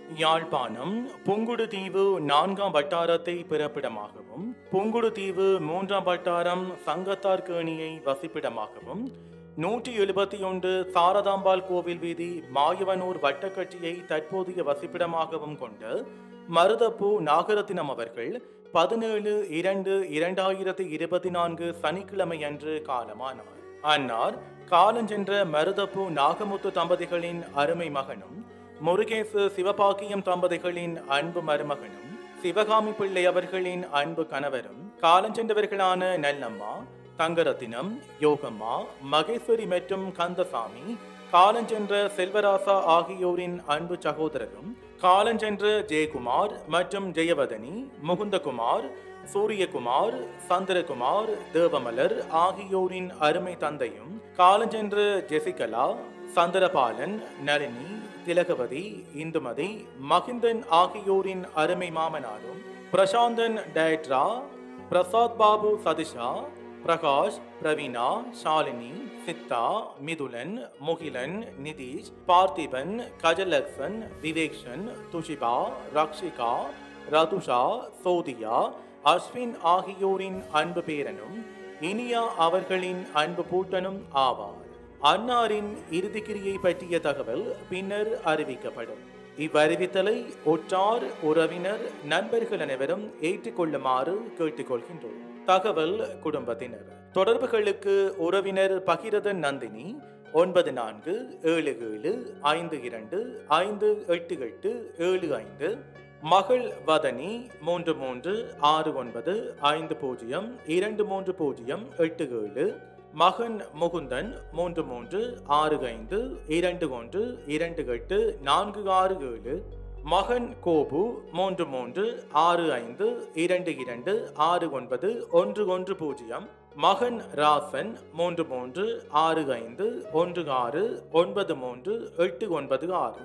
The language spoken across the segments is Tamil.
யாழ்ப்பாணம் புங்குடுதீவு நான்காம் வட்டாரத்தை பிறப்பிடமாகவும் புங்குடுதீவு மூன்றாம் வட்டாரம் சங்கத்தார்கேணியை வசிப்பிடமாகவும் நூற்றி எழுபத்தி ஒன்று சாரதாம்பாள் கோவில் வீதி மாயவனூர் வட்டக்கட்சியை தற்போதைய வசிப்பிடமாகவும் கொண்ட மருதப்பு நாகரத்தினம் அவர்கள் பதினேழு இரண்டு இரண்டாயிரத்தி இருபத்தி நான்கு சனிக்கிழமை அன்று காலமானார் அன்னார் காலஞ்சென்ற மருதப்பு நாகமுத்து தம்பதிகளின் அருமை மகனும் முருகேசு சிவபாக்கியம் தம்பதிகளின் அன்பு மருமகனும் சிவகாமி பிள்ளை அவர்களின் அன்பு கணவரும் காலஞ்சென்றவர்களான நல்லம்மா தங்கரத்தினம் யோகம்மா மகேஸ்வரி மற்றும் கந்தசாமி காலஞ்சென்ற செல்வராசா ஆகியோரின் அன்பு சகோதரரும் காலஞ்சென்ற ஜெயக்குமார் மற்றும் ஜெயவதனி முகுந்தகுமார் சூரியகுமார் சந்திரகுமார் தேவமலர் ஆகியோரின் அருமை தந்தையும் காலஞ்சென்ற ஜெசிகலா சந்திரபாலன் நளினி திலகவதி இந்துமதி மகிந்தன் ஆகியோரின் அருமை மாமனாரும் பிரசாந்தன் டயட்ரா பிரசாத் பாபு சதிஷா பிரகாஷ் பிரவீனா ஷாலினி சித்தா மிதுலன் முகிலன் நிதிஷ் பார்த்திபன் கஜலக்ஷன் விவேக்ஷன் துஷிபா ரக்ஷிகா ரதுஷா சோதியா அஸ்வின் ஆகியோரின் அன்பு பேரனும் இனியா அவர்களின் அன்பு பூட்டனும் ஆவார் அன்னாரின் இறுதிக்கிரியை பற்றிய தகவல் பின்னர் அறிவிக்கப்படும் இவ்வறிவித்தலை ஒற்றார் உறவினர் நண்பர்கள் அனைவரும் ஏற்றுக்கொள்ளுமாறு கேட்டுக்கொள்கின்றோம் தகவல் குடும்பத்தினர் தொடர்புகளுக்கு உறவினர் பகிரதன் நந்தினி ஒன்பது நான்கு ஏழு ஏழு ஐந்து இரண்டு ஐந்து எட்டு எட்டு ஏழு ஐந்து மகள் வதனி மூன்று மூன்று ஆறு ஒன்பது ஐந்து பூஜ்ஜியம் இரண்டு மூன்று பூஜ்ஜியம் எட்டு ஏழு மகன் முகுந்தன் மூன்று மூன்று ஆறு ஐந்து இரண்டு ஒன்று இரண்டு எட்டு நான்கு ஆறு ஏழு மகன் கோபு மூன்று மூன்று ஆறு ஐந்து இரண்டு இரண்டு ஆறு ஒன்பது ஒன்று ஒன்று பூஜ்ஜியம் மகன் ராசன் மூன்று மூன்று ஆறு ஐந்து ஒன்று ஆறு ஒன்பது மூன்று எட்டு ஒன்பது ஆறு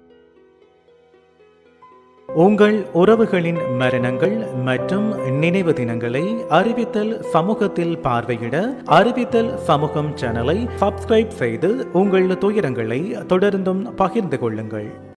உங்கள் உறவுகளின் மரணங்கள் மற்றும் நினைவு தினங்களை அறிவித்தல் சமூகத்தில் பார்வையிட அறிவித்தல் சமூகம் சேனலை சப்ஸ்கிரைப் செய்து உங்கள் துயரங்களை தொடர்ந்தும் பகிர்ந்து கொள்ளுங்கள்